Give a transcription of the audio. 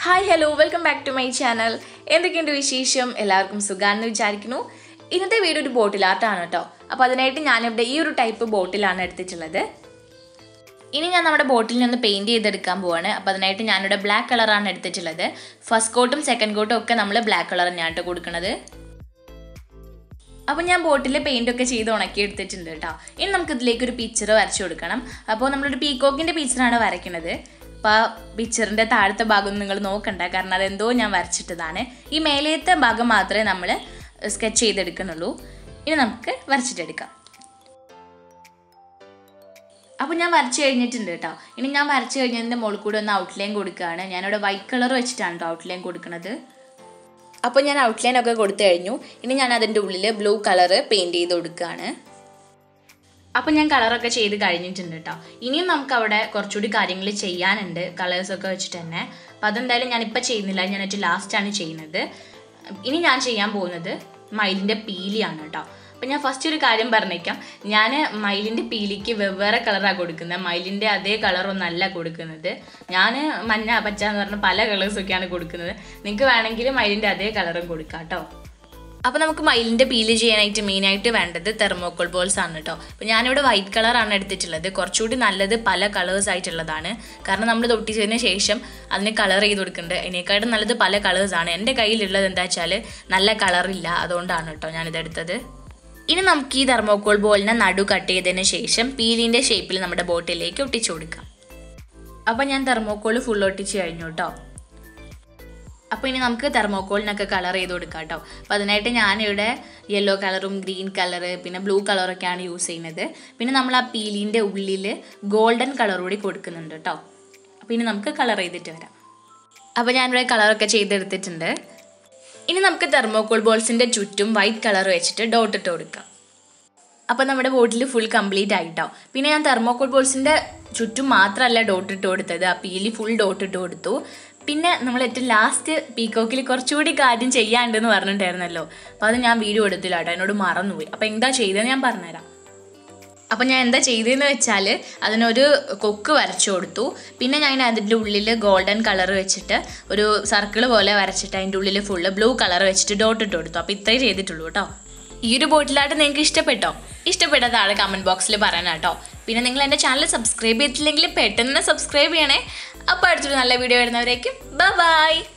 hi hello welcome back to my channel എന്തൊക്കെയുണ്ട് വിശേഷം എല്ലാവർക്കും സുഖാന്ന് വിചാരിക്കുന്നു ഇന്നത്തെ വീഡിയോ ഒരു ബോട്ടിൽ ആർട്ടാണ് കേട്ടോ അപ്പോൾ അതിനായിട്ട് ഞാനിവിടെ ഈ ഒരു ടൈപ്പ് ബോട്ടിലാണ് എടുത്തിട്ടുള്ളത് ഇനി ഞാൻ നമ്മുടെ ബോട്ടിലിനെ ഒന്ന് പെയിൻറ് ചെയ്തെടുക്കാൻ പോവാണ് അപ്പോൾ അതിനായിട്ട് ഞാനിവിടെ ബ്ലാക്ക് കളറാണ് എടുത്തിട്ടുള്ളത് ഫസ്റ്റ് കോട്ടും സെക്കൻഡ് കോട്ടും ഒക്കെ നമ്മൾ ബ്ലാക്ക് കളർ തന്നെയാണ് കേട്ടോ കൊടുക്കുന്നത് അപ്പോൾ ഞാൻ ബോട്ടിൽ പെയിൻ്റ് ഒക്കെ ചെയ്ത് ഉണക്കി എടുത്തിട്ടുണ്ട് കേട്ടോ ഇനി നമുക്ക് ഇതിലേക്ക് ഒരു പിക്ചർ വരച്ചു കൊടുക്കണം അപ്പോൾ നമ്മളൊരു പീക്കോക്കിൻ്റെ പിക്ചറാണ് വരയ്ക്കുന്നത് അപ്പോൾ ആ പിക്ചറിൻ്റെ താഴത്തെ ഭാഗം നിങ്ങൾ നോക്കണ്ട കാരണം അതെന്തോ ഞാൻ വരച്ചിട്ടതാണ് ഈ മേലേത്തെ ഭാഗം മാത്രമേ നമ്മൾ സ്കെച്ച് ചെയ്തെടുക്കുന്നുള്ളൂ ഇനി നമുക്ക് വരച്ചിട്ടെടുക്കാം അപ്പോൾ ഞാൻ വരച്ച് കഴിഞ്ഞിട്ടുണ്ട് കേട്ടോ ഇനി ഞാൻ വരച്ച് കഴിഞ്ഞതിൻ്റെ മുകളിൽ കൂടെ ഒന്ന് ഔട്ട്ലൈൻ കൊടുക്കുകയാണ് ഞാനിവിടെ വൈറ്റ് കളർ വെച്ചിട്ടാണ് കേട്ടോ ഔട്ട്ലൈൻ കൊടുക്കുന്നത് അപ്പോൾ ഞാൻ ഔട്ട്ലൈൻ ഒക്കെ കൊടുത്തു കഴിഞ്ഞു ഇനി ഞാൻ അതിൻ്റെ ഉള്ളിൽ ബ്ലൂ കളറ് പെയിൻറ് ചെയ്ത് കൊടുക്കുകയാണ് അപ്പോൾ ഞാൻ കളറൊക്കെ ചെയ്ത് കഴിഞ്ഞിട്ടുണ്ട് കേട്ടോ ഇനിയും നമുക്ക് അവിടെ കുറച്ചുകൂടി കാര്യങ്ങൾ ചെയ്യാനുണ്ട് കളേഴ്സൊക്കെ വെച്ചിട്ട് തന്നെ അപ്പോൾ അതെന്തായാലും ഞാനിപ്പോൾ ചെയ്യുന്നില്ല ഞാൻ ഏറ്റവും ലാസ്റ്റാണ് ചെയ്യുന്നത് ഇനി ഞാൻ ചെയ്യാൻ പോകുന്നത് മയിലിൻ്റെ പീലിയാണ് കേട്ടോ അപ്പം ഞാൻ ഫസ്റ്റ് ഒരു കാര്യം പറഞ്ഞേക്കാം ഞാൻ മയിലിൻ്റെ പീലിക്ക് വെവ്വേറെ കളറാണ് കൊടുക്കുന്നത് മയിലിൻ്റെ അതേ കളറൊന്നല്ല കൊടുക്കുന്നത് ഞാൻ മഞ്ഞ പച്ച എന്ന് പറഞ്ഞ പല കളേഴ്സൊക്കെയാണ് കൊടുക്കുന്നത് നിങ്ങൾക്ക് വേണമെങ്കിൽ മയിലിൻ്റെ അതേ കളറും കൊടുക്കാം കേട്ടോ അപ്പോൾ നമുക്ക് മയിലിൻ്റെ പീല് ചെയ്യാനായിട്ട് മെയിനായിട്ട് വേണ്ടത് തെർമോക്കോൾ ബോൾസ് ആണ് കേട്ടോ അപ്പോൾ ഞാനിവിടെ വൈറ്റ് കളറാണ് എടുത്തിട്ടുള്ളത് കുറച്ചുകൂടി നല്ലത് പല കളേഴ്സ് ആയിട്ടുള്ളതാണ് കാരണം നമ്മൾ തൊട്ടിച്ചതിന് ശേഷം അതിന് കളർ ചെയ്ത് കൊടുക്കുന്നുണ്ട് അതിനേക്കാളും നല്ലത് പല കളേഴ്സാണ് എൻ്റെ കയ്യിലുള്ളത് എന്താ വെച്ചാൽ നല്ല കളറില്ല അതുകൊണ്ടാണ് കേട്ടോ ഞാനിതെടുത്തത് ഇനി നമുക്ക് ഈ തെർമോക്കോൾ ബോളിനെ നടു കട്ട് ചെയ്തതിന് ശേഷം പീലിൻ്റെ ഷേപ്പിൽ നമ്മുടെ ബോട്ടിലേക്ക് ഒട്ടിച്ചു കൊടുക്കാം അപ്പോൾ ഞാൻ തെർമോക്കോൾ ഫുൾ ഒട്ടിച്ച് കഴിഞ്ഞു കേട്ടോ അപ്പോൾ ഇനി നമുക്ക് തെർമോക്കോളിനൊക്കെ കളർ ചെയ്ത് കൊടുക്കാം കേട്ടോ അപ്പോൾ അതിനായിട്ട് ഞാനിവിടെ യെല്ലോ കളറും ഗ്രീൻ കളറ് പിന്നെ ബ്ലൂ കളറൊക്കെയാണ് യൂസ് ചെയ്യുന്നത് പിന്നെ നമ്മൾ ആ പീലിൻ്റെ ഉള്ളിൽ ഗോൾഡൻ കളർ കൂടി കൊടുക്കുന്നുണ്ട് കേട്ടോ അപ്പോൾ ഇനി നമുക്ക് കളർ ചെയ്തിട്ട് വരാം അപ്പോൾ ഞാനിവിടെ കളറൊക്കെ ചെയ്തെടുത്തിട്ടുണ്ട് ഇനി നമുക്ക് തെർമോക്കോൾ ബോൾസിൻ്റെ ചുറ്റും വൈറ്റ് കളർ വെച്ചിട്ട് ഡോട്ട് ഇട്ട് കൊടുക്കാം അപ്പോൾ നമ്മുടെ ബോട്ടിൽ ഫുൾ കംപ്ലീറ്റ് ആയിട്ടോ പിന്നെ ഞാൻ തെർമോക്കോൾ ബോൾസിൻ്റെ ചുറ്റും മാത്രമല്ല ഡോട്ട് ഇട്ട് കൊടുത്തത് ആ പീലി ഫുൾ ഡോട്ട് ഇട്ട് കൊടുത്തു പിന്നെ നമ്മൾ ഏറ്റവും ലാസ്റ്റ് പീക്കോക്കിൽ കുറച്ചുകൂടി കാര്യം ചെയ്യാണ്ടെന്ന് പറഞ്ഞിട്ടുണ്ടായിരുന്നല്ലോ അപ്പോൾ അത് ഞാൻ വീഡിയോ എടുത്തില്ല കേട്ടോ എന്നോട് മറന്നുപോയി അപ്പോൾ എന്താ ചെയ്തതെന്ന് ഞാൻ പറഞ്ഞുതരാം അപ്പം ഞാൻ എന്താ ചെയ്തതെന്ന് വെച്ചാൽ അതിനൊരു കൊക്ക് വരച്ചു കൊടുത്തു പിന്നെ ഞാൻ അതിൻ്റെ ഉള്ളിൽ ഗോൾഡൻ കളർ വെച്ചിട്ട് ഒരു സർക്കിൾ പോലെ വരച്ചിട്ട് അതിൻ്റെ ഉള്ളിൽ ഫുള്ള് ബ്ലൂ കളർ വെച്ചിട്ട് ഡോട്ട് ഇട്ട് കൊടുത്തു അപ്പോൾ ഇത്രയും ചെയ്തിട്ടുള്ളൂ കേട്ടോ ഈ ഒരു ബോട്ടിലായിട്ട് നിങ്ങൾക്ക് ഇഷ്ടപ്പെട്ടോ ഇഷ്ടപ്പെട്ട താഴെ കമൻറ്റ് ബോക്സിൽ പറയണം കേട്ടോ പിന്നെ നിങ്ങൾ എൻ്റെ ചാനൽ സബ്സ്ക്രൈബ് ചെയ്തിട്ടില്ലെങ്കിൽ പെട്ടെന്ന് സബ്സ്ക്രൈബ് ചെയ്യണേ അപ്പോൾ അടുത്തൊരു നല്ല വീഡിയോ വരുന്നവരേക്കും ബൈ